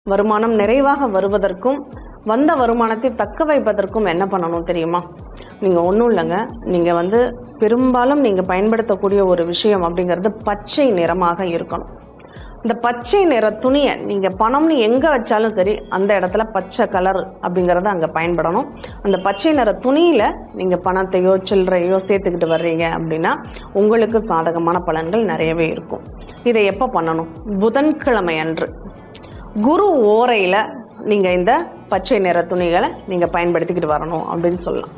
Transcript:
வருமானம் நிறைவாக வருவதற்கும் வந்த வருமானத்தை தக்க வைப்பதற்கும் என்ன பண்ணணும் தெரியுமா நீங்கள் ஒன்றும் இல்லைங்க நீங்கள் வந்து பெரும்பாலும் நீங்கள் பயன்படுத்தக்கூடிய ஒரு விஷயம் அப்படிங்கிறது பச்சை நிறமாக இருக்கணும் இந்த பச்சை நிற துணியை நீங்கள் பணம்னு எங்கே வச்சாலும் சரி அந்த இடத்துல பச்சை கலர் அப்படிங்கிறது அங்கே பயன்படணும் அந்த பச்சை நிற துணியில் நீங்கள் பணத்தையோ சில்லறையோ சேர்த்துக்கிட்டு வர்றீங்க அப்படின்னா உங்களுக்கு சாதகமான பலன்கள் நிறையவே இருக்கும் இதை எப்போ பண்ணணும் புதன்கிழமை அன்று குரு ஓரையில் நீங்கள் இந்த பச்சை நிற துணிகளை நீங்கள் பயன்படுத்திக்கிட்டு வரணும் அப்படின்னு சொல்லலாம்